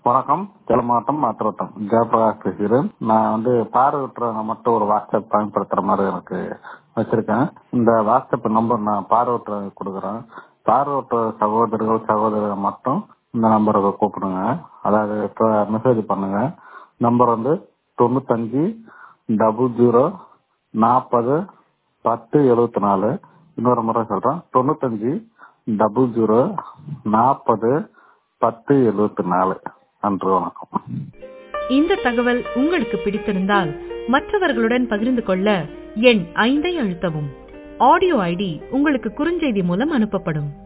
வணக்கம் சேலம் மாவட்டம் மாத்திரவட்டம் ஜெயபிரகாஷ் பேசுகிறேன் நான் வந்து பார்வையற்றவங்க மட்டும் ஒரு வாட்ஸ்அப் பயன்படுத்துற மாதிரி எனக்கு வச்சிருக்கேன் இந்த வாட்ஸ்அப் நம்பர் நான் பார்வையற்றவங்க கொடுக்குறேன் பார்வையற்ற சகோதரர்கள் சகோதரர்கள் மட்டும் இந்த நம்பருக்கு கூப்பிடுங்க அதாவது இப்போ மெசேஜ் பண்ணுங்க நம்பர் வந்து தொண்ணூத்தஞ்சு டபுள் ஜீரோ நாற்பது பத்து எழுபத்தி நாலு இன்னொரு முறை சொல்றேன் தொண்ணூத்தஞ்சு டபுள் ஜீரோ நாற்பது பத்து எழுபத்தி நாலு நன்றி வணக்கம் இந்த தகவல் உங்களுக்கு பிடித்திருந்தால் மற்றவர்களுடன் பகிர்ந்து கொள்ள எண் ஐந்தை அழுத்தவும் ஆடியோ ஐடி உங்களுக்கு குறுஞ்செய்தி மூலம் அனுப்பப்படும்